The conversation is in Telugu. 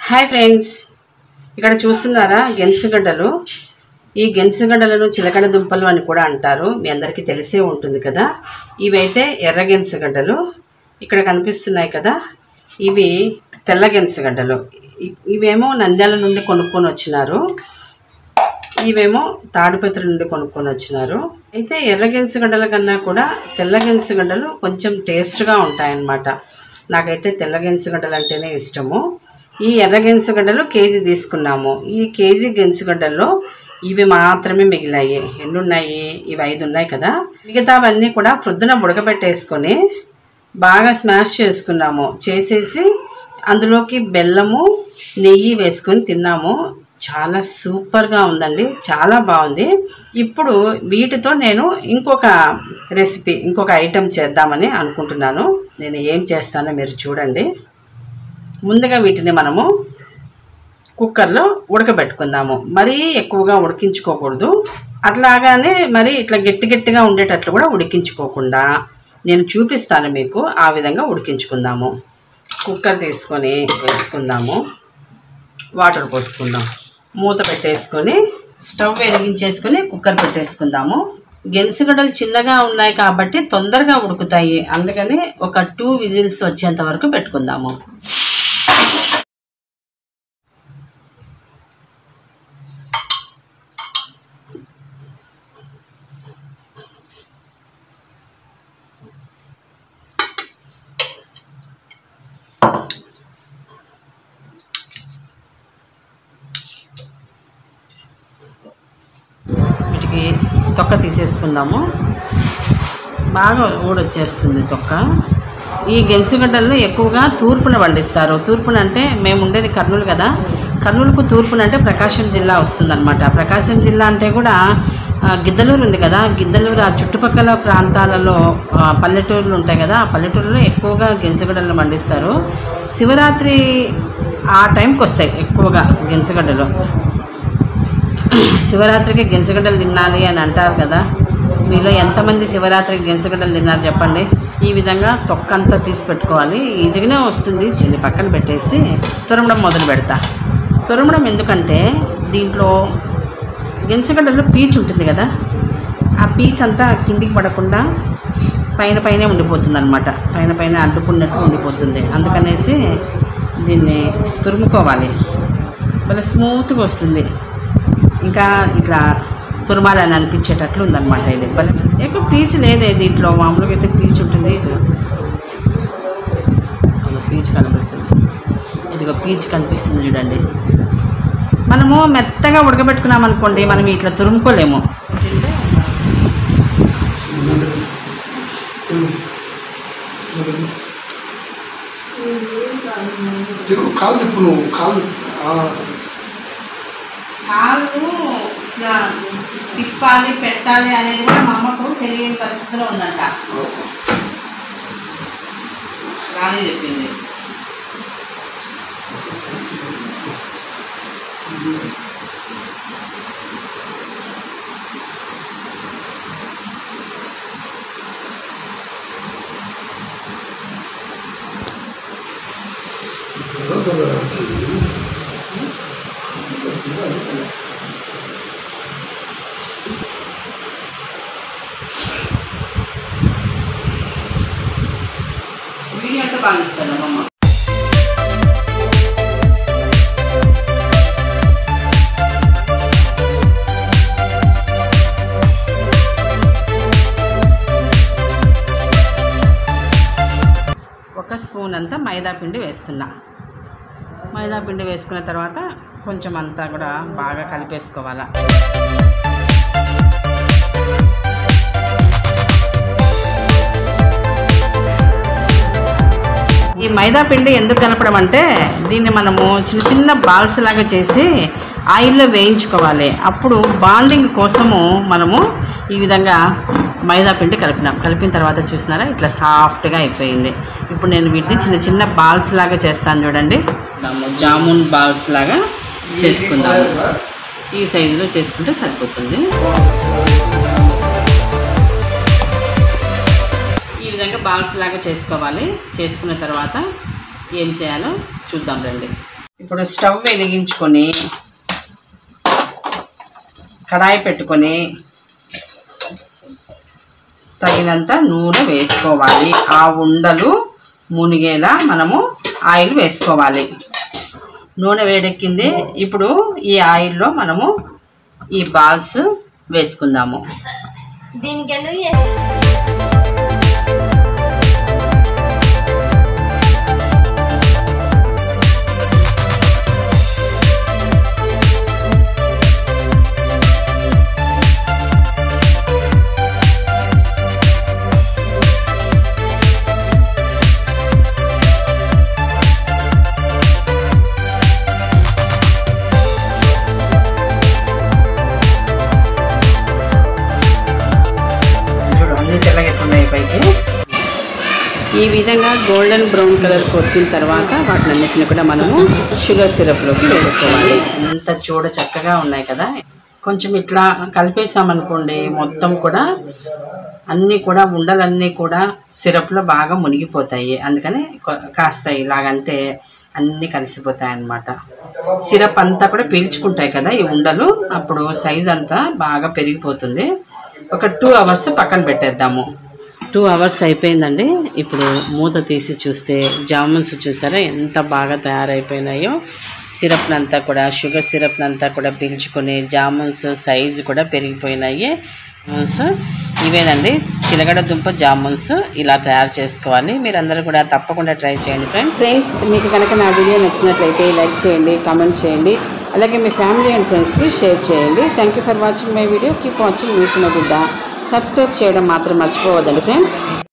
హాయ్ ఫ్రెండ్స్ ఇక్కడ చూస్తున్నారా గెన్సుగడ్డలు ఈ గెన్సుగడ్డలను చిలకడ దుంపలు అని కూడా అంటారు మీ అందరికీ తెలిసే ఉంటుంది కదా ఇవైతే ఎర్ర గెన్సుగడ్డలు ఇక్కడ కనిపిస్తున్నాయి కదా ఇవి తెల్ల గెన్సుగడ్డలు ఇ- ఇవేమో నంద్యాల నుండి కొనుక్కొని వచ్చినారు ఇవేమో తాడిపత్రి నుండి కొనుక్కొని వచ్చినారు అయితే ఎర్ర గెన్సుగడ్డల కన్నా కూడా తెల్ల గెన్సుగడ్డలు కొంచెం టేస్ట్గా ఉంటాయన్నమాట నాకైతే తెల్ల గెన్సుగడ్డలు అంటేనే ఇష్టము ఈ ఎర్ర గెన్సుగడ్డలు కేజీ తీసుకున్నాము ఈ కేజీ గెన్సుగడ్డల్లో ఇవి మాత్రమే మిగిలాయి ఎన్ని ఉన్నాయి ఇవి ఐదు ఉన్నాయి కదా మిగతావన్నీ కూడా ప్రొద్దున ఉడకబెట్టేసుకొని బాగా స్మాష్ చేసుకున్నాము చేసేసి అందులోకి బెల్లము నెయ్యి వేసుకొని తిన్నాము చాలా సూపర్గా ఉందండి చాలా బాగుంది ఇప్పుడు వీటితో నేను ఇంకొక రెసిపీ ఇంకొక ఐటెం చేద్దామని అనుకుంటున్నాను నేను ఏం చేస్తానో మీరు చూడండి ముందుగా వీటిని మనము కుక్కర్లో ఉడకబెట్టుకుందాము మరీ ఎక్కువగా ఉడికించుకోకూడదు అట్లాగానే మరి ఇట్లా గట్టి గట్టిగా ఉండేటట్లు కూడా ఉడికించుకోకుండా నేను చూపిస్తాను మీకు ఆ విధంగా ఉడికించుకుందాము కుక్కర్ తీసుకొని వేసుకుందాము వాటర్ పోసుకుందాం మూత పెట్టేసుకొని స్టవ్ వెలిగించేసుకొని కుక్కర్ పెట్టేసుకుందాము గెన్సుగడ్డలు చిన్నగా ఉన్నాయి కాబట్టి తొందరగా ఉడుకుతాయి అందుకని ఒక టూ విజిల్స్ వచ్చేంత వరకు పెట్టుకుందాము వీటికి తొక్క తీసేసుకుందాము బాగా ఊడొచ్చేస్తుంది తొక్క ఈ గెన్సుగడ్డలను ఎక్కువగా తూర్పున పండిస్తారు తూర్పున అంటే మేము ఉండేది కర్నూలు కదా కర్నూలుకు తూర్పున అంటే ప్రకాశం జిల్లా వస్తుందన్నమాట ప్రకాశం జిల్లా అంటే కూడా ఆ, గిద్దలూరు ఉంది కదా గిద్దలూరు ఆ చుట్టుపక్కల ప్రాంతాలలో ఆ, పల్లెటూర్లు ఉంటాయి కదా ఆ పల్లెటూరులో ఎక్కువగా గెన్సుగడ్డలను పండిస్తారు శివరాత్రి ఆ టైంకి వస్తాయి ఎక్కువగా గెన్సుగడ్డలు శివరాత్రికి గెంసగడ్డలు తినాలి అని అంటారు కదా మీలో ఎంతమంది శివరాత్రికి గెంసగడ్డలు తిన్నారు చెప్పండి ఈ విధంగా తొక్కంతా తీసి పెట్టుకోవాలి ఈజీగానే వస్తుంది చిన్ని పక్కన పెట్టేసి తురమడం మొదలు పెడతా తురమడం ఎందుకంటే దీంట్లో గెంసగడ్డలో పీచు ఉంటుంది కదా ఆ పీచ్ అంతా కిందికి పడకుండా పైన పైనే ఉండిపోతుంది అనమాట పైన పైన అడ్డుకున్నట్టు ఉండిపోతుంది అందుకనేసి దీన్ని తురుముకోవాలి భలే స్మూత్గా వస్తుంది ఇంకా ఇట్లా తురమాలని అనిపించేటట్లు ఉందన్నమాట ఇది భలే ఎక్కువ పీచు లేదే దీంట్లో మామూలుగా అయితే పీచు ఉంటుంది అదిగో పీచు కనబడుతుంది ఇదిగో పీచు కనిపిస్తుంది చూడండి మనము మెత్తగా ఉడకబెట్టుకున్నాం అనుకోండి మనం ఇట్లా తురుముకోలేము తిరుగు కాలు తిప్పు నువ్వు కాలు తిప్పు. ఆ, కాళ్ళు ఇట్లా తిప్పాలి పెట్టాలి అనేది కూడా మా అమ్మకు తెలియని పరిస్థితిలో ఉందంట రాని చెప్పింది వీడియోతో భావిస్తాను అమ్మ ఒక స్పూన్ అంతా మైదా పిండి వేస్తున్నా మైదా పిండి వేసుకున్న తర్వాత కొంచెం అంతా కూడా బాగా కలిపేసుకోవాలా ఈ మైదా పిండి ఎందుకు కలపడం అంటే దీన్ని మనము చిన్న చిన్న బాల్స్ లాగా చేసి ఆయిల్లో వేయించుకోవాలి అప్పుడు బాండింగ్ కోసము మనము ఈ విధంగా మైదా పిండి కలిపినాం కలిపిన తర్వాత చూసినారా ఇట్లా సాఫ్ట్గా అయిపోయింది ఇప్పుడు నేను వీటిని చిన్న చిన్న బాల్స్ లాగా చేస్తాను చూడండి జామున్ బాల్స్ లాగా చేసుకుందాము ఈ సైజులో చేసుకుంటే సరిపోతుంది ఈ విధంగా బాల్స్ లాగా చేసుకోవాలి చేసుకున్న తర్వాత ఏం చేయాలో చూద్దాం రండి ఇప్పుడు స్టవ్ వెలిగించుకొని కడాయి పెట్టుకొని తగినంత నూనె వేసుకోవాలి ఆ ఉండలు మునిగేలా మనము ఆయిల్ వేసుకోవాలి నూనె వేడెక్కింది ఇప్పుడు ఈ ఆయిల్లో మనము ఈ బాల్స్ వేసుకుందాము దీనికి ఎందుకు చేస్తా చూడు అన్ని తెల్లగెట్టున్నాయి పైకి ఈ విధంగా గోల్డెన్ బ్రౌన్ కలర్కి వచ్చిన తర్వాత వాటినన్నిటిని కూడా మనము షుగర్ సిరప్లోకి వేసుకోవాలి ఎంత చూడ చక్కగా ఉన్నాయి కదా కొంచెం ఇట్లా కలిపేసామనుకోండి మొత్తం కూడా అన్నీ కూడా ఉండలన్నీ కూడా సిరప్లో బాగా మునిగిపోతాయి అందుకని కొ- కాస్త ఇలాగంటే అన్నీ కలిసిపోతాయి అన్నమాట సిరప్ అంతా కూడా పీల్చుకుంటాయి కదా ఈ ఉండలు అప్పుడు సైజ్ అంతా బాగా పెరిగిపోతుంది ఒక టూ అవర్స్ పక్కన పెట్టేద్దాము టూ అవర్స్ అయిపోయిందండి ఇప్పుడు మూత తీసి చూస్తే జామున్స్ చూసారా ఎంత బాగా తయారైపోయినాయో సిరప్ని అంతా కూడా షుగర్ సిరప్ని అంతా కూడా పీల్చుకొని జామున్స్ సైజు కూడా పెరిగిపోయినాయి సో ఇవేనండి చిలగడ దుంప జామున్స్ ఇలా తయారు చేసుకోవాలి మీరందరూ కూడా తప్పకుండా ట్రై చేయండి ఫ్రెండ్స్ ఫ్రెండ్స్ మీకు కనుక నా వీడియో నచ్చినట్లయితే లైక్ చేయండి కామెంట్ చేయండి అలాగే మీ ఫ్యామిలీ అండ్ ఫ్రెండ్స్కి షేర్ చేయండి thank you for watching my video keep watching మీ సినిమా బిడ్డ సబ్స్క్రైబ్ చేయడం మాత్రం మర్చిపోవద్దండి ఫ్రెండ్స్